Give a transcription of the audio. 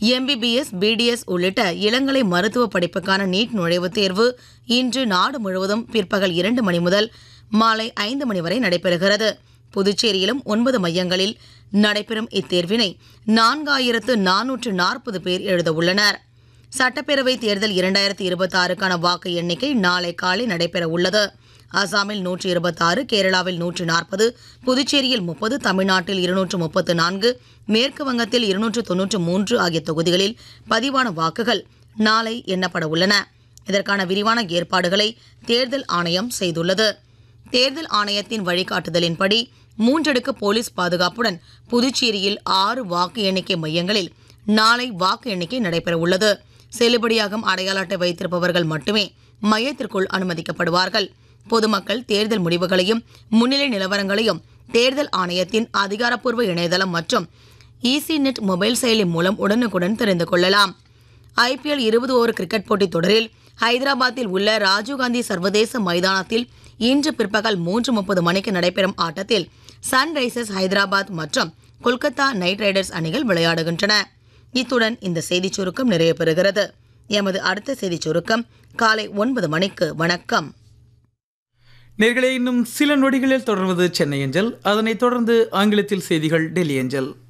MBBS BDS உள்ளிட்ட இளங்கலை மருத்துவ படிப்புக்கான நீட் நுழைவுத் தேர்வு இன்று நாடு முழுவதும் பிற்பகல் இரண்டு மணி முதல் மாலை ஐந்து மணி வரை நடைபெறுகிறது புதுச்சேரியிலும் ஒன்பது மையங்களில் நடைபெறும் இத்தேர்வினை நான்காயிரத்து நானூற்று நாற்பது பேர் எழுத உள்ளனர் சட்டப்பேரவை தேர்தல் இரண்டாயிரத்தி இருபத்தி ஆறுக்கான வாக்கு எண்ணிக்கை நாளை காலை நடைபெற உள்ளது அசாமில் நூற்று இருபத்தாறு கேரளாவில் நூற்று நாற்பது புதுச்சேரியில் முப்பது தமிழ்நாட்டில் இருநூற்று முப்பத்து நான்கு மேற்கு வங்கத்தில் இருநூற்று தொன்னூற்று மூன்று ஆகிய தொகுதிகளில் பதிவான வாக்குகள் நாளை எண்ணப்பட உள்ளன இதற்கான விரிவான ஏற்பாடுகளை தேர்தல் ஆணையம் செய்துள்ளது தேர்தல் ஆணையத்தின் வழிகாட்டுதலின்படி மூன்றடுக்கு போலீஸ் பாதுகாப்புடன் புதுச்சேரியில் ஆறு வாக்கு எண்ணிக்கை மையங்களில் நாளை வாக்கு எண்ணிக்கை நடைபெற உள்ளது செல்லுபடியாகும் அடையாள அட்டை வைத்திருப்பவர்கள் மட்டுமே மையத்திற்குள் அனுமதிக்கப்படுவார்கள் பொதுமக்கள் தேர்தல் முடிவுகளையும் முன்னிலை நிலவரங்களையும் தேர்தல் ஆணையத்தின் அதிகாரப்பூர்வ இணையதளம் மற்றும் ஈசி நெட் மொபைல் செயலி மூலம் உடனுக்குடன் தெரிந்து கொள்ளலாம் ஐபிஎல் இருபது ஓவர் கிரிக்கெட் போட்டித் தொடரில் ஹைதராபாத்தில் உள்ள ராஜீவ்காந்தி சர்வதேச மைதானத்தில் இன்று பிற்பகல் மூன்று முப்பது மணிக்கு நடைபெறும் ஆட்டத்தில் சன்ரைசர்ஸ் ஹைதராபாத் மற்றும் கொல்கத்தா நைட் ரைடர்ஸ் அணிகள் விளையாடுகின்றன இத்துடன் இந்த செய்திச் சுருக்கம் நிறைவு பெறுகிறது எமது அடுத்த செய்திச் சுருக்கம் காலை ஒன்பது மணிக்கு வணக்கம் நேர்களே இன்னும் சில நொடிகளில் தொடர்வது சென்னை அஞ்சல் அதனைத் தொடர்ந்து ஆங்கிலத்தில் செய்திகள் டெல்லி அஞ்சல்